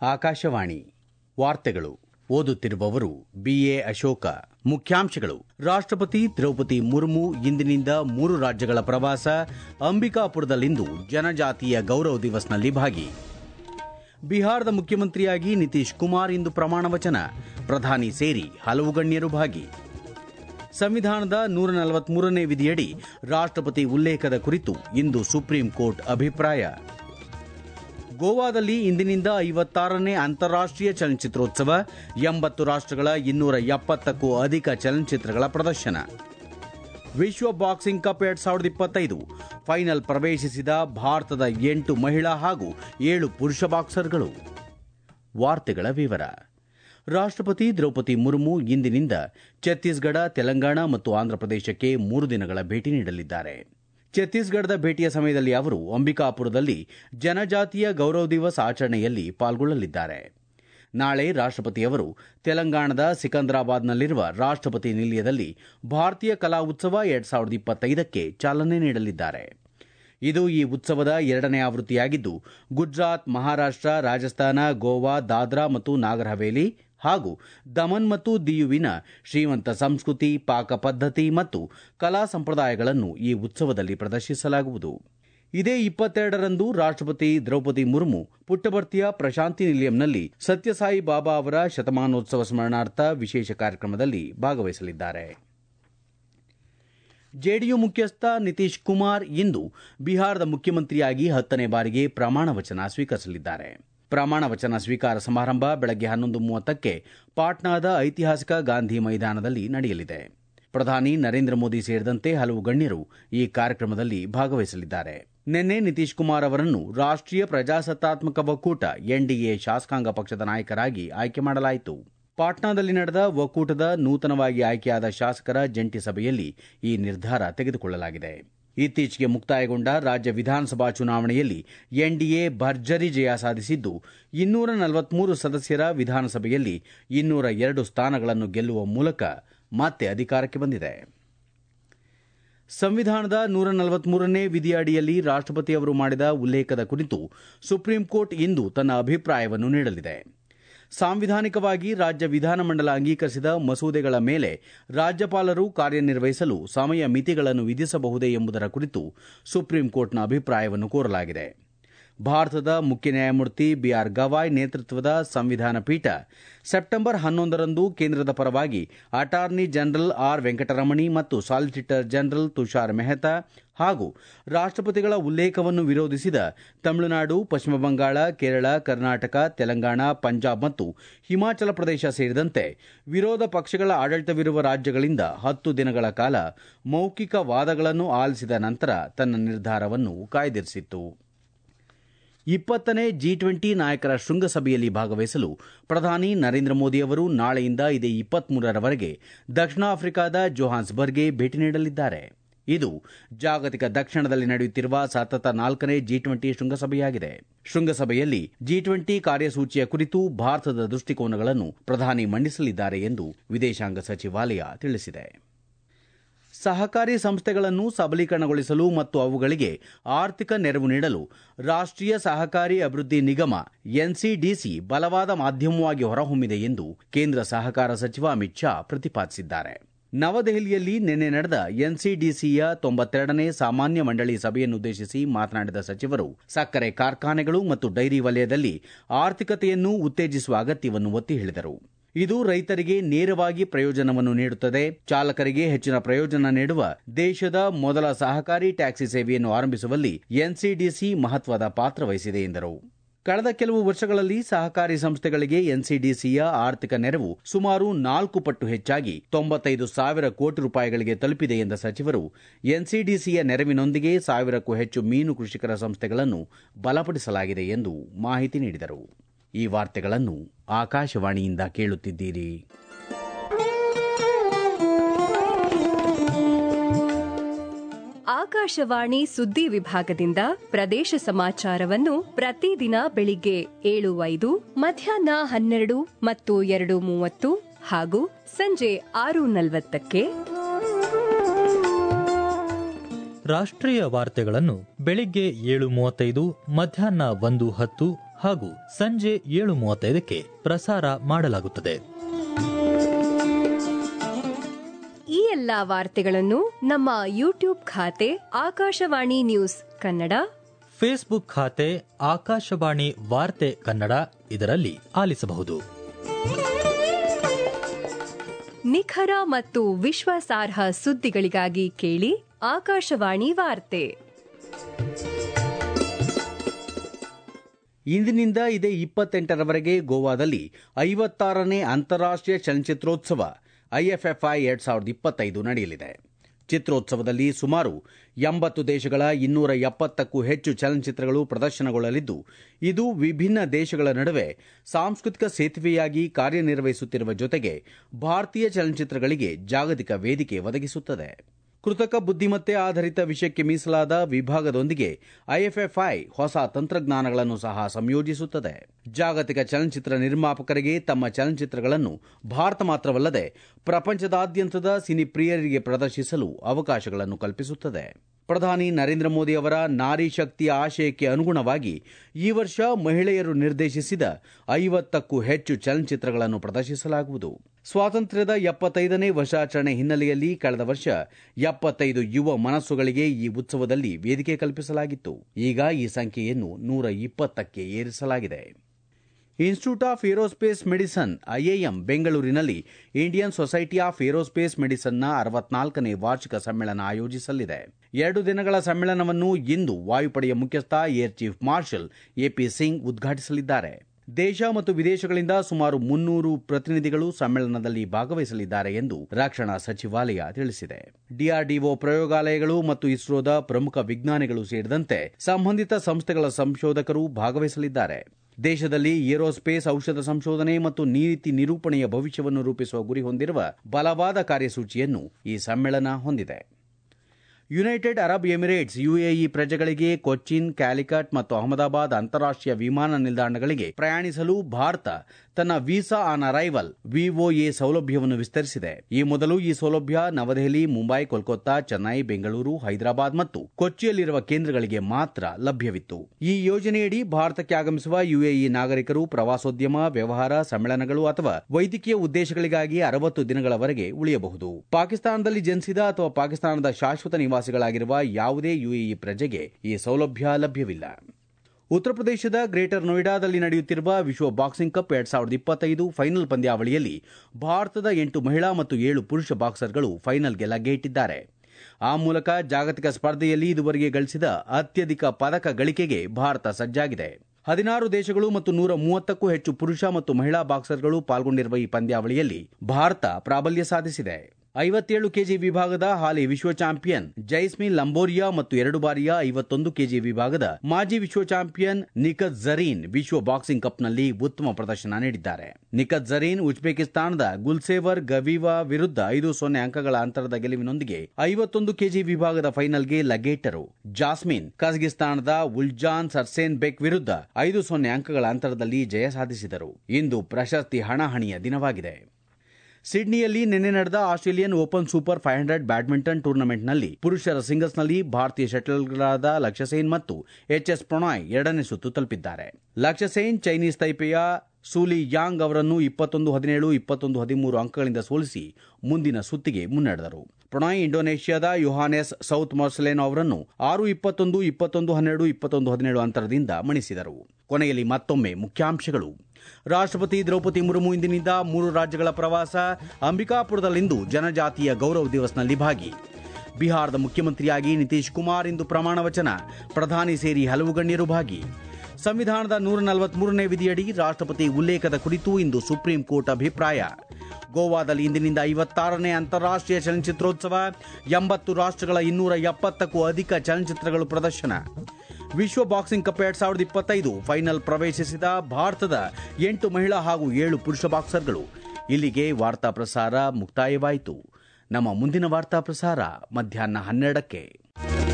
ಆಕಾಶವಾಣಿ ವಾರ್ತೆಗಳು ಓದುತ್ತಿರುವವರು ಬಿಎ ಅಶೋಕ ಮುಖ್ಯಾಂಶಗಳು ರಾಷ್ಟ್ರಪತಿ ದ್ರೌಪದಿ ಮುರ್ಮು ಇಂದಿನಿಂದ ಮೂರು ರಾಜ್ಯಗಳ ಪ್ರವಾಸ ಅಂಬಿಕಾಪುರದಲ್ಲಿಂದು ಜನಜಾತಿಯ ಗೌರವ ದಿವಸ್ನಲ್ಲಿ ಭಾಗಿ ಬಿಹಾರದ ಮುಖ್ಯಮಂತ್ರಿಯಾಗಿ ನಿತೀಶ್ ಕುಮಾರ್ ಇಂದು ಪ್ರಮಾಣ ವಚನ ಪ್ರಧಾನಿ ಸೇರಿ ಹಲವು ಗಣ್ಯರು ಭಾಗಿ ಸಂವಿಧಾನದ ನೂರ ನಲವತ್ಮೂರನೇ ವಿಧಿಯಡಿ ರಾಷ್ಟ್ರಪತಿ ಉಲ್ಲೇಖದ ಕುರಿತು ಇಂದು ಸುಪ್ರೀಂ ಕೋರ್ಟ್ ಅಭಿಪ್ರಾಯ ಗೋವಾದಲ್ಲಿ ಇಂದಿನಿಂದ ಐವತ್ತಾರನೇ ಅಂತಾರಾಷ್ಟೀಯ ಚಲನಚಿತ್ರೋತ್ಸವ ಎಂಬತ್ತು ರಾಷ್ಟ್ರಗಳ ಇನ್ನೂರ ಎಪ್ಪತ್ತಕ್ಕೂ ಅಧಿಕ ಚಲನಚಿತ್ರಗಳ ಪ್ರದರ್ಶನ ವಿಶ್ವ ಬಾಕ್ಸಿಂಗ್ ಕಪ್ ಎರಡ್ ಸಾವಿರದ ಇಪ್ಪತ್ತೈದು ಫೈನಲ್ ಪ್ರವೇಶಿಸಿದ ಭಾರತದ ಎಂಟು ಮಹಿಳಾ ಹಾಗೂ ಏಳು ಪುರುಷ ಬಾಕ್ಸರ್ಗಳು ವಾರ್ತೆಗಳ ವಿವರ ರಾಷ್ಟ್ರಪತಿ ದ್ರೌಪದಿ ಮುರ್ಮು ಇಂದಿನಿಂದ ಛತ್ತೀಸ್ಗಢ ತೆಲಂಗಾಣ ಮತ್ತು ಆಂಧ್ರಪ್ರದೇಶಕ್ಕೆ ಮೂರು ದಿನಗಳ ಭೇಟಿ ನೀಡಲಿದ್ದಾರೆ ಛತ್ತೀಸ್ಗಢದ ಭೇಟಿಯ ಸಮಯದಲ್ಲಿ ಅವರು ಅಂಬಿಕಾಪುರದಲ್ಲಿ ಜನಜಾತಿಯ ಗೌರವ ದಿವಸ್ ಆಚರಣೆಯಲ್ಲಿ ಪಾಲ್ಗೊಳ್ಳಲಿದ್ದಾರೆ ನಾಳೆ ರಾಷ್ಟ್ರಪತಿಯವರು ತೆಲಂಗಾಣದ ಸಿಕಂದರಾಬಾದ್ನಲ್ಲಿರುವ ರಾಷ್ಟ್ರಪತಿ ನಿಲಯದಲ್ಲಿ ಭಾರತೀಯ ಕಲಾ ಉತ್ಸವ ಎರಡ್ ಸಾವಿರದ ಇಪ್ಪತ್ತೈದಕ್ಕೆ ಚಾಲನೆ ನೀಡಲಿದ್ದಾರೆ ಇದು ಈ ಉತ್ಸವದ ಎರಡನೇ ಆವೃತ್ತಿಯಾಗಿದ್ದು ಗುಜರಾತ್ ಮಹಾರಾಷ್ಟ್ರ ರಾಜಸ್ಥಾನ ಗೋವಾ ದಾದ್ರಾ ಮತ್ತು ನಾಗರ್ ಹವೇಲಿ ಹಾಗೂ ದಮನ್ ಮತ್ತು ದಿಯುವಿನ ಶ್ರೀಮಂತ ಸಂಸ್ಕೃತಿ ಪಾಕ ಪದ್ಧತಿ ಮತ್ತು ಕಲಾ ಸಂಪ್ರದಾಯಗಳನ್ನು ಈ ಉತ್ಸವದಲ್ಲಿ ಪ್ರದರ್ಶಿಸಲಾಗುವುದು ಇದೇ ಇಪ್ಪತ್ತೆರಡರಂದು ರಾಷ್ಟ್ರಪತಿ ದ್ರೌಪದಿ ಮುರ್ಮು ಪುಟ್ಟಬರ್ತಿಯ ಪ್ರಶಾಂತಿ ನಿಲಯಂನಲ್ಲಿ ಸತ್ಯಸಾಯಿ ಬಾಬಾ ಅವರ ಶತಮಾನೋತ್ಸವ ಸ್ಮರಣಾರ್ಥ ವಿಶೇಷ ಕಾರ್ಯಕ್ರಮದಲ್ಲಿ ಭಾಗವಹಿಸಲಿದ್ದಾರೆ ಜೆಡಿಯು ಮುಖ್ಯಸ್ಥ ನಿತೀಶ್ ಕುಮಾರ್ ಇಂದು ಬಿಹಾರದ ಮುಖ್ಯಮಂತ್ರಿಯಾಗಿ ಹತ್ತನೇ ಬಾರಿಗೆ ಪ್ರಮಾಣ ವಚನ ಸ್ವೀಕರಿಸಲಿದ್ದಾರೆ ಪ್ರಮಾಣ ವಚನ ಸ್ವೀಕಾರ ಸಮಾರಂಭ ಬೆಳಗ್ಗೆ ಹನ್ನೊಂದು ಮೂವತ್ತಕ್ಕೆ ಪಾಟ್ನಾದ ಐತಿಹಾಸಿಕ ಗಾಂಧಿ ಮೈದಾನದಲ್ಲಿ ನಡೆಯಲಿದೆ ಪ್ರಧಾನಿ ನರೇಂದ್ರ ಮೋದಿ ಸೇರಿದಂತೆ ಹಲವು ಗಣ್ಯರು ಈ ಕಾರ್ಯಕ್ರಮದಲ್ಲಿ ಭಾಗವಹಿಸಲಿದ್ದಾರೆ ನಿನ್ನೆ ನಿತೀಶ್ ಕುಮಾರ್ ಅವರನ್ನು ರಾಷ್ಟ್ರೀಯ ಪ್ರಜಾಸತ್ತಾತ್ಮಕ ಒಕ್ಕೂಟ ಎನ್ಡಿಎ ಶಾಸಕಾಂಗ ಪಕ್ಷದ ನಾಯಕರಾಗಿ ಆಯ್ಕೆ ಮಾಡಲಾಯಿತು ಪಾಟ್ನಾದಲ್ಲಿ ನಡೆದ ಒಕ್ಕೂಟದ ನೂತನವಾಗಿ ಆಯ್ಕೆಯಾದ ಶಾಸಕರ ಜಂಟಿ ಸಭೆಯಲ್ಲಿ ಈ ನಿರ್ಧಾರ ತೆಗೆದುಕೊಳ್ಳಲಾಗಿದೆ ಇತ್ತೀಚೆಗೆ ಮುಕ್ತಾಯಗೊಂಡ ರಾಜ್ಯ ವಿಧಾನಸಭಾ ಚುನಾವಣೆಯಲ್ಲಿ ಎನ್ಡಿಎ ಭರ್ಜರಿ ಜಯ ಸಾಧಿಸಿದ್ದು ಇನ್ನೂರ ನಲವತ್ಮೂರು ಸದಸ್ಯರ ವಿಧಾನಸಭೆಯಲ್ಲಿ ಇನ್ನೂರ ಎರಡು ಸ್ಥಾನಗಳನ್ನು ಗೆಲ್ಲುವ ಮೂಲಕ ಮತ್ತೆ ಅಧಿಕಾರಕ್ಕೆ ಬಂದಿದೆ ಸಂವಿಧಾನದ ನೂರ ನಲವತ್ಮೂರನೇ ವಿಧಿಯ ಅಡಿಯಲ್ಲಿ ರಾಷ್ಟ್ರಪತಿ ಅವರು ಮಾಡಿದ ಉಲ್ಲೇಖದ ಕುರಿತು ಸುಪ್ರೀಂ ಕೋರ್ಟ್ ಇಂದು ತನ್ನ ಅಭಿಪ್ರಾಯವನ್ನು ನೀಡಲಿದೆ ಸಾಂವಿಧಾನಿಕವಾಗಿ ರಾಜ್ಯ ವಿಧಾನಮಂಡಲ ಅಂಗೀಕರಿಸಿದ ಮಸೂದೆಗಳ ಮೇಲೆ ರಾಜ್ಯಪಾಲರು ಕಾರ್ಯನಿರ್ವಹಿಸಲು ಸಮಯ ಮಿತಿಗಳನ್ನು ವಿಧಿಸಬಹುದೇ ಎಂಬುದರ ಕುರಿತು ಸುಪ್ರೀಂ ಕೋರ್ಟ್ನ ಅಭಿಪ್ರಾಯವನ್ನು ಕೋರಲಾಗಿದೆ ಭಾರತದ ಮುಖ್ಯ ನ್ಯಾಯಮೂರ್ತಿ ಬಿಆರ್ ಗವಾಯ್ ನೇತೃತ್ವದ ಸಂವಿಧಾನ ಪೀಠ ಸೆಪ್ಟೆಂಬರ್ ಹನ್ನೊಂದರಂದು ಕೇಂದ್ರದ ಪರವಾಗಿ ಅಟಾರ್ನಿ ಜನರಲ್ ಆರ್ ವೆಂಕಟರಮಣಿ ಮತ್ತು ಸಾಲಿಸಿಟರ್ ಜನರಲ್ ತುಷಾರ್ ಮೆಹ್ತಾ ಹಾಗೂ ರಾಷ್ಟ್ರಪತಿಗಳ ಉಲ್ಲೇಖವನ್ನು ವಿರೋಧಿಸಿದ ತಮಿಳುನಾಡು ಪಶ್ಚಿಮ ಬಂಗಾಳ ಕೇರಳ ಕರ್ನಾಟಕ ತೆಲಂಗಾಣ ಪಂಜಾಬ್ ಮತ್ತು ಹಿಮಾಚಲ ಪ್ರದೇಶ ಸೇರಿದಂತೆ ವಿರೋಧ ಪಕ್ಷಗಳ ಆಡಳಿತವಿರುವ ರಾಜ್ಯಗಳಿಂದ ಹತ್ತು ದಿನಗಳ ಕಾಲ ಮೌಖಿಕ ವಾದಗಳನ್ನು ಆಲಿಸಿದ ನಂತರ ತನ್ನ ನಿರ್ಧಾರವನ್ನು ಕಾಯ್ದಿರಿಸಿತ್ತು ಇಪ್ಪತ್ತನೇ ಜಿ ಟ್ವೆಂಟಿ ನಾಯಕರ ಶೃಂಗಸಭೆಯಲ್ಲಿ ಭಾಗವಹಿಸಲು ಪ್ರಧಾನಿ ನರೇಂದ್ರ ಮೋದಿ ಅವರು ನಾಳೆಯಿಂದ ಇದೇ ಇಪ್ಪತ್ಮೂರರವರೆಗೆ ದಕ್ಷಿಣ ಆಫ್ರಿಕಾದ ಜೋಹಾನ್ಸ್ಬರ್ಗ್ಗೆ ಭೇಟಿ ನೀಡಲಿದ್ದಾರೆ ಇದು ಜಾಗತಿಕ ದಕ್ಷಿಣದಲ್ಲಿ ನಡೆಯುತ್ತಿರುವ ಸತತ ನಾಲ್ಕನೇ ಜಿ ಟ್ವೆಂಟಿ ಶೃಂಗಸಭೆಯಾಗಿದೆ ಶೃಂಗಸಭೆಯಲ್ಲಿ ಜಿ ಟ್ವೆಂಟಿ ಕಾರ್ಯಸೂಚಿಯ ಕುರಿತು ಭಾರತದ ದೃಷ್ಟಿಕೋನಗಳನ್ನು ಪ್ರಧಾನಿ ಮಂಡಿಸಲಿದ್ದಾರೆ ಎಂದು ವಿದೇಶಾಂಗ ಸಚಿವಾಲಯ ತಿಳಿಸಿದೆ ಸಹಕಾರಿ ಸಂಸ್ಥೆಗಳನ್ನು ಸಬಲೀಕರಣಗೊಳಿಸಲು ಮತ್ತು ಅವುಗಳಿಗೆ ಆರ್ಥಿಕ ನೆರವು ನೀಡಲು ರಾಷ್ಟ್ರೀಯ ಸಹಕಾರಿ ಅಭಿವೃದ್ಧಿ ನಿಗಮ ಎನ್ಸಿಡಿಸಿ ಬಲವಾದ ಮಾಧ್ಯಮವಾಗಿ ಹೊರಹೊಮ್ಮಿದೆ ಎಂದು ಕೇಂದ್ರ ಸಹಕಾರ ಸಚಿವ ಅಮಿತ್ ಶಾ ಪ್ರತಿಪಾದಿಸಿದ್ದಾರೆ ನವದೆಹಲಿಯಲ್ಲಿ ನಿನ್ನೆ ನಡೆದ ಎನ್ಸಿಡಿಸಿಯ ತೊಂಬತ್ತೆರಡನೇ ಸಾಮಾನ್ಯ ಮಂಡಳಿ ಸಭೆಯನ್ನುದ್ದೇಶಿಸಿ ಮಾತನಾಡಿದ ಸಚಿವರು ಸಕ್ಕರೆ ಕಾರ್ಖಾನೆಗಳು ಮತ್ತು ಡೈರಿ ವಲಯದಲ್ಲಿ ಆರ್ಥಿಕತೆಯನ್ನು ಉತ್ತೇಜಿಸುವ ಅಗತ್ಯವನ್ನು ಒತ್ತಿ ಹೇಳಿದರು ಇದು ರೈತರಿಗೆ ನೇರವಾಗಿ ಪ್ರಯೋಜನವನ್ನು ನೀಡುತ್ತದೆ ಚಾಲಕರಿಗೆ ಹೆಚ್ಚಿನ ಪ್ರಯೋಜನ ನೀಡುವ ದೇಶದ ಮೊದಲ ಸಹಕಾರಿ ಟ್ಯಾಕ್ಸಿ ಸೇವೆಯನ್ನು ಆರಂಭಿಸುವಲ್ಲಿ ಎನ್ಸಿಡಿಸಿ ಮಹತ್ವದ ಪಾತ್ರ ವಹಿಸಿದೆ ಎಂದರು ಕಳೆದ ಕೆಲವು ವರ್ಷಗಳಲ್ಲಿ ಸಹಕಾರಿ ಸಂಸ್ಥೆಗಳಿಗೆ ಎನ್ಸಿಡಿಸಿಯ ಆರ್ಥಿಕ ನೆರವು ಸುಮಾರು ನಾಲ್ಕು ಪಟ್ಟು ಹೆಚ್ಚಾಗಿ ತೊಂಬತ್ತೈದು ಸಾವಿರ ಕೋಟಿ ರೂಪಾಯಿಗಳಿಗೆ ತಲುಪಿದೆ ಎಂದ ಸಚಿವರು ಎನ್ಸಿಡಿಸಿಯ ನೆರವಿನೊಂದಿಗೆ ಸಾವಿರಕ್ಕೂ ಹೆಚ್ಚು ಮೀನು ಕೃಷಿಕರ ಸಂಸ್ಥೆಗಳನ್ನು ಬಲಪಡಿಸಲಾಗಿದೆ ಎಂದು ಮಾಹಿತಿ ನೀಡಿದರು ಈ ವಾರ್ತೆಗಳನ್ನು ಆಕಾಶವಾಣಿಯಿಂದ ಕೇಳುತ್ತಿದ್ದೀರಿ ಆಕಾಶವಾಣಿ ಸುದ್ದಿ ವಿಭಾಗದಿಂದ ಪ್ರದೇಶ ಸಮಾಚಾರವನ್ನು ಪ್ರತಿದಿನ ಬೆಳಿಗ್ಗೆ ಏಳು ಐದು ಮಧ್ಯಾಹ್ನ ಹನ್ನೆರಡು ಮತ್ತು ಎರಡು ಮೂವತ್ತು ಹಾಗೂ ಸಂಜೆ ಆರು ನಲವತ್ತಕ್ಕೆ ರಾಷ್ಟ್ರೀಯ ವಾರ್ತೆಗಳನ್ನು ಬೆಳಿಗ್ಗೆ ಏಳು ಮೂವತ್ತೈದು ಮಧ್ಯಾಹ್ನ ಒಂದು ಹತ್ತು ಹಾಗೂ ಸಂಜೆ ಏಳು ಮೂವತ್ತೈದಕ್ಕೆ ಪ್ರಸಾರ ಮಾಡಲಾಗುತ್ತದೆ ಈ ಎಲ್ಲಾ ವಾರ್ತೆಗಳನ್ನು ನಮ್ಮ ಯೂಟ್ಯೂಬ್ ಖಾತೆ ಆಕಾಶವಾಣಿ ನ್ಯೂಸ್ ಕನ್ನಡ ಫೇಸ್ಬುಕ್ ಖಾತೆ ಆಕಾಶವಾಣಿ ವಾರ್ತೆ ಕನ್ನಡ ಇದರಲ್ಲಿ ಆಲಿಸಬಹುದು ನಿಖರ ಮತ್ತು ವಿಶ್ವಾಸಾರ್ಹ ಸುದ್ದಿಗಳಿಗಾಗಿ ಕೇಳಿ ಆಕಾಶವಾಣಿ ವಾರ್ತೆ ಇಂದಿನಿಂದ ಇದೇ ಇಪ್ಪತ್ತೆಂಟರವರೆಗೆ ಗೋವಾದಲ್ಲಿ ಐವತ್ತಾರನೇ ಅಂತಾರಾಷ್ಟೀಯ ಚಲನಚಿತ್ರೋತ್ಸವ ಐಎಫ್ಎಫ್ಐ ಎರಡ್ ಸಾವಿರದ ಇಪ್ಪತ್ತೈದು ನಡೆಯಲಿದೆ ಚಿತ್ರೋತ್ಸವದಲ್ಲಿ ಸುಮಾರು ಎಂಬತ್ತು ದೇಶಗಳ ಇನ್ನೂರ ಎಪ್ಪತ್ತಕ್ಕೂ ಹೆಚ್ಚು ಚಲನಚಿತ್ರಗಳು ಪ್ರದರ್ಶನಗೊಳ್ಳಲಿದ್ದು ಇದು ವಿಭಿನ್ನ ದೇಶಗಳ ನಡುವೆ ಸಾಂಸ್ಕೃತಿಕ ಸೇತುವೆಯಾಗಿ ಕಾರ್ಯನಿರ್ವಹಿಸುತ್ತಿರುವ ಜೊತೆಗೆ ಭಾರತೀಯ ಚಲನಚಿತ್ರಗಳಿಗೆ ಜಾಗತಿಕ ವೇದಿಕೆ ಒದಗಿಸುತ್ತದೆ ಕೃತಕ ಬುದ್ದಿಮತ್ತೆ ಆಧಾರಿತ ವಿಷಯಕ್ಕೆ ಮೀಸಲಾದ ವಿಭಾಗದೊಂದಿಗೆ ಐಎಫ್ಎಫ್ಐ ಹೊಸ ತಂತ್ರಜ್ಞಾನಗಳನ್ನು ಸಹ ಸಂಯೋಜಿಸುತ್ತದೆ ಜಾಗತಿಕ ಚಲನಚಿತ್ರ ನಿರ್ಮಾಪಕರಿಗೆ ತಮ್ಮ ಚಲನಚಿತ್ರಗಳನ್ನು ಭಾರತ ಮಾತ್ರವಲ್ಲದೆ ಪ್ರಪಂಚದಾದ್ಯಂತದ ಸಿನಿ ಪ್ರಿಯರಿಗೆ ಪ್ರದರ್ಶಿಸಲು ಅವಕಾಶಗಳನ್ನು ಕಲ್ಪಿಸುತ್ತದೆ ಪ್ರಧಾನಿ ನರೇಂದ್ರ ಮೋದಿ ಅವರ ನಾರಿ ಶಕ್ತಿಯ ಆಶಯಕ್ಕೆ ಅನುಗುಣವಾಗಿ ಈ ವರ್ಷ ಮಹಿಳೆಯರು ನಿರ್ದೇಶಿಸಿದ ಐವತ್ತಕ್ಕೂ ಹೆಚ್ಚು ಚಲನಚಿತ್ರಗಳನ್ನು ಪ್ರದರ್ಶಿಸಲಾಗುವುದು ಸ್ವಾತಂತ್ರ್ಯದ ಎಪ್ಪತ್ತೈದನೇ ವರ್ಷಾಚರಣೆ ಹಿನ್ನೆಲೆಯಲ್ಲಿ ಕಳೆದ ವರ್ಷ ಎಪ್ಪತ್ತೈದು ಯುವ ಮನಸ್ಸುಗಳಿಗೆ ಈ ಉತ್ಸವದಲ್ಲಿ ವೇದಿಕೆ ಕಲ್ಪಿಸಲಾಗಿತ್ತು ಈಗ ಈ ಸಂಖ್ಯೆಯನ್ನು ನೂರ ಇಪ್ಪತ್ತಕ್ಕೆ ಏರಿಸಲಾಗಿದೆ institute of aerospace medicine IAM ಬೆಂಗಳೂರಿನಲ್ಲಿ ಇಂಡಿಯನ್ ಸೊಸೈಟಿ ಆಫ್ ಏರೋಸ್ಪೇಸ್ ಮೆಡಿಸನ್ನ ಅರವತ್ನಾಲ್ಕನೇ ವಾರ್ಷಿಕ ಸಮ್ಮೇಳನ ಆಯೋಜಿಸಲಿದೆ ಎರಡು ದಿನಗಳ ಸಮ್ಮೇಳನವನ್ನು ಇಂದು ವಾಯುಪಡೆಯ ಮುಖ್ಯಸ್ಥ air chief marshal AP Singh ಉದ್ಘಾಟಿಸಲಿದ್ದಾರೆ ದೇಶ ಮತ್ತು ವಿದೇಶಗಳಿಂದ ಸುಮಾರು ಮುನ್ನೂರು ಪ್ರತಿನಿಧಿಗಳು ಸಮ್ಮೇಳನದಲ್ಲಿ ಭಾಗವಹಿಸಲಿದ್ದಾರೆ ಎಂದು ರಕ್ಷಣಾ ಸಚಿವಾಲಯ ತಿಳಿಸಿದೆ ಡಿಆರ್ಡಿಒ ಪ್ರಯೋಗಾಲಯಗಳು ಮತ್ತು ಇಸ್ರೋದ ಪ್ರಮುಖ ವಿಜ್ಞಾನಿಗಳು ಸೇರಿದಂತೆ ಸಂಬಂಧಿತ ಸಂಸ್ಥೆಗಳ ಸಂಶೋಧಕರು ಭಾಗವಹಿಸಲಿದ್ದಾರೆ ದೇಶದಲ್ಲಿ ಏರೋಸ್ಪೇಸ್ ಔಷಧ ಸಂಶೋಧನೆ ಮತ್ತು ನೀತಿ ನಿರೂಪಣೆಯ ಭವಿಷ್ಯವನ್ನು ರೂಪಿಸುವ ಗುರಿ ಹೊಂದಿರುವ ಬಲವಾದ ಕಾರ್ಯಸೂಚಿಯನ್ನು ಈ ಸಮ್ಮೇಳನ ಹೊಂದಿದೆ ಯುನೈಟೆಡ್ ಅರಬ್ ಎಮಿರೇಟ್ಸ್ ಯುಎಇ ಪ್ರಜೆಗಳಿಗೆ ಕೊಚ್ಚಿನ್ ಕ್ಯಾಲಿಕಟ್ ಮತ್ತು ಅಹಮದಾಬಾದ್ ಅಂತಾರಾಷ್ಟೀಯ ವಿಮಾನ ನಿಲ್ದಾಣಗಳಿಗೆ ಪ್ರಯಾಣಿಸಲು ಭಾರತ ತನ್ನ ವೀಸಾ ಆನ್ ಅರೈವಲ್ ವಿಒಎ ಸೌಲಭ್ಯವನ್ನು ವಿಸ್ತರಿಸಿದೆ ಈ ಮೊದಲು ಈ ಸೌಲಭ್ಯ ನವದೆಹಲಿ ಮುಂಬೈ ಕೋಲ್ಕತ್ತಾ ಚೆನ್ನೈ ಬೆಂಗಳೂರು ಹೈದರಾಬಾದ್ ಮತ್ತು ಕೊಚ್ಚಿಯಲ್ಲಿರುವ ಕೇಂದ್ರಗಳಿಗೆ ಮಾತ್ರ ಲಭ್ಯವಿತ್ತು ಈ ಯೋಜನೆಯಡಿ ಭಾರತಕ್ಕೆ ಆಗಮಿಸುವ ಯುಎಇ ನಾಗರಿಕರು ಪ್ರವಾಸೋದ್ಯಮ ವ್ಯವಹಾರ ಸಮ್ಮೇಳನಗಳು ಅಥವಾ ವೈದ್ಯಕೀಯ ಉದ್ದೇಶಗಳಿಗಾಗಿ ಅರವತ್ತು ದಿನಗಳವರೆಗೆ ಉಳಿಯಬಹುದು ಪಾಕಿಸ್ತಾನದಲ್ಲಿ ಜನಿಸಿದ ಅಥವಾ ಪಾಕಿಸ್ತಾನದ ಶಾಶ್ವತ ನಿವಾಸಿಗಳಾಗಿರುವ ಯಾವುದೇ ಯುಎಇ ಪ್ರಜೆಗೆ ಈ ಸೌಲಭ್ಯ ಲಭ್ಯವಿಲ್ಲ ಉತ್ತರ ಪ್ರದೇಶದ ಗ್ರೇಟರ್ ನೋಯ್ಡಾದಲ್ಲಿ ನಡೆಯುತ್ತಿರುವ ವಿಶ್ವ ಬಾಕ್ಸಿಂಗ್ ಕಪ್ ಎರಡ್ ಸಾವಿರದ ಇಪ್ಪತ್ತೈದು ಫೈನಲ್ ಪಂದ್ಯಾವಳಿಯಲ್ಲಿ ಭಾರತದ ಎಂಟು ಮಹಿಳಾ ಮತ್ತು ಏಳು ಪುರುಷ ಬಾಕ್ಸರ್ಗಳು ಫೈನಲ್ಗೆ ಲಗ್ಗೆಯಿಟ್ಟಿದ್ದಾರೆ ಆ ಮೂಲಕ ಜಾಗತಿಕ ಸ್ಪರ್ಧೆಯಲ್ಲಿ ಇದುವರೆಗೆ ಗಳಿಸಿದ ಅತ್ಯಧಿಕ ಪದಕ ಗಳಿಕೆಗೆ ಭಾರತ ಸಜ್ಜಾಗಿದೆ ಹದಿನಾರು ದೇಶಗಳು ಮತ್ತು ನೂರ ಮೂವತ್ತಕ್ಕೂ ಹೆಚ್ಚು ಪುರುಷ ಮತ್ತು ಮಹಿಳಾ ಬಾಕ್ಸರ್ಗಳು ಪಾಲ್ಗೊಂಡಿರುವ ಈ ಪಂದ್ಯಾವಳಿಯಲ್ಲಿ ಭಾರತ ಪ್ರಾಬಲ್ಯ ಸಾಧಿಸಿದೆ ಐವತ್ತೇಳು ಕೆಜಿ ವಿಭಾಗದ ಹಾಲಿ ವಿಶ್ವ ಚಾಂಪಿಯನ್ ಜೈಸ್ಮಿನ್ ಲಂಬೋರಿಯಾ ಮತ್ತು ಎರಡು ಬಾರಿಯ ಐವತ್ತೊಂದು ಕೆಜಿ ವಿಭಾಗದ ಮಾಜಿ ವಿಶ್ವ ಚಾಂಪಿಯನ್ ನಿಖತ್ ಜರೀನ್ ವಿಶ್ವ ಬಾಕ್ಸಿಂಗ್ ಕಪ್ನಲ್ಲಿ ಉತ್ತಮ ಪ್ರದರ್ಶನ ನೀಡಿದ್ದಾರೆ ನಿಖತ್ ಜರೀನ್ ಉಜ್ಬೇಕಿಸ್ತಾನದ ಗುಲ್ಸೇವರ್ ಗವೀವಾ ವಿರುದ್ಧ ಐದು ಸೊನ್ನೆ ಅಂಕಗಳ ಅಂತರದ ಗೆಲುವಿನೊಂದಿಗೆ ಐವತ್ತೊಂದು ಕೆಜಿ ವಿಭಾಗದ ಫೈನಲ್ಗೆ ಲಗ್ಗೇಟರು ಜಾಸ್ಮಿನ್ ಕಜಕಿಸ್ತಾನದ ಉಲ್ಜಾನ್ ಸರ್ಸೇನ್ ಬೆಕ್ ವಿರುದ್ಧ ಐದು ಸೊನ್ನೆ ಅಂಕಗಳ ಅಂತರದಲ್ಲಿ ಜಯ ಸಾಧಿಸಿದರು ಇಂದು ಪ್ರಶಸ್ತಿ ಹಣಾಹಣಿಯ ದಿನವಾಗಿದೆ ಸಿಡ್ನಿಯಲ್ಲಿ ನಿನ್ನೆ ನಡೆದ Australian Open super five hundred badminton ಟೂರ್ನಮೆಂಟ್ನಲ್ಲಿ ಪುರುಷರ ಸಿಂಗಲ್ಸ್ನಲ್ಲಿ ಭಾರತೀಯ ಶಟಲ್ಗಳಾದ ಲಕ್ಷ್ಯ ಸೇನ್ ಮತ್ತು ಎಚ್ಎಸ್ ಪ್ರಣಾಯ್ ಎರಡನೇ ಸುತ್ತು ತಲುಪಿದ್ದಾರೆ ಲಕ್ಷ್ಯ ಸೇನ್ ಚೈನೀಸ್ ತೈಪೆಯ ಸೂಲಿ ಯಾಂಗ್ ಅವರನ್ನು ಇಪ್ಪತ್ತೊಂದು ಹದಿನೇಳು ಇಪ್ಪತ್ತೊಂದು ಹದಿಮೂರು ಅಂಕಗಳಿಂದ ಸೋಲಿಸಿ ಮುಂದಿನ ಸುತ್ತಿಗೆ ಮುನ್ನಡೆದರು ಪ್ರಣಾಯ್ ಇಂಡೋನೇಷ್ಯಾದ ಯುಹಾನೆಸ್ ಸೌತ್ ಮಾರ್ಸೆಲೆನ್ ಅವರನ್ನು ಆರು ಇಪ್ಪತ್ತೊಂದು ಇಪ್ಪತ್ತೊಂದು ಹನ್ನೆರಡು ಇಪ್ಪತ್ತೊಂದು ಹದಿನೇಳು ಅಂತರದಿಂದ ಮಣಿಸಿದರು ಕೊನೆಯಲ್ಲಿ ಮತ್ತೊಮ್ಮೆ ಮುಖ್ಯಾಂಶಗಳು ರಾಷ್ಟ್ರಪತಿ ದ್ರೌಪದಿ ಮುರ್ಮು ಇಂದಿನಿಂದ ಮೂರು ರಾಜ್ಯಗಳ ಪ್ರವಾಸ ಅಂಬಿಕಾಪುರದಲ್ಲಿಂದು ಜನಜಾತಿಯ ಗೌರವ ದಿವಸ್ನಲ್ಲಿ ಭಾಗಿ ಬಿಹಾರದ ಮುಖ್ಯಮಂತ್ರಿಯಾಗಿ ನಿತೀಶ್ ಕುಮಾರ್ ಇಂದು ಪ್ರಮಾಣ ವಚನ ಪ್ರಧಾನಿ ಸೇರಿ ಹಲವು ಗಣ್ಯರು ಭಾಗಿ ಸಂವಿಧಾನದ ನೂರ ನಲವತ್ಮೂರನೇ ವಿಧಿಯಡಿ ರಾಷ್ಟ್ರಪತಿ ಉಲ್ಲೇಖದ ಕುರಿತು ಇಂದು ಸುಪ್ರೀಂ ಕೋರ್ಟ್ ಅಭಿಪ್ರಾಯ ಗೋವಾದಲ್ಲಿ ಇಂದಿನಿಂದ ಐವತ್ತಾರನೇ ಅಂತಾರಾಷ್ಟೀಯ ಚಲನಚಿತ್ರೋತ್ಸವ ಎಂಬತ್ತು ರಾಷ್ಟ್ರಗಳ ಇನ್ನೂರ ಎಪ್ಪತ್ತಕ್ಕೂ ಅಧಿಕ ಚಲನಚಿತ್ರಗಳು ಪ್ರದರ್ಶನ ವಿಶ್ವ ಬಾಕ್ಸಿಂಗ್ ಕಪ್ ಎರಡ್ ಸಾವಿರದ ಇಪ್ಪತ್ತೈದು ಫೈನಲ್ ಪ್ರವೇಶಿಸಿದ ಭಾರತದ ಎಂಟು ಮಹಿಳಾ ಹಾಗೂ ಏಳು ಪುರುಷ ಬಾಕ್ಸರ್ಗಳು ಇಲ್ಲಿಗೆ ವಾರ್ತಾ ಪ್ರಸಾರ ಮುಕ್ತಾಯವಾಯಿತು ನಮ್ಮ ಮುಂದಿನ ವಾರ್ತಾ ಪ್ರಸಾರ ಮಧ್ಯಾಹ್ನ ಹನ್ನೆರಡಕ್ಕೆ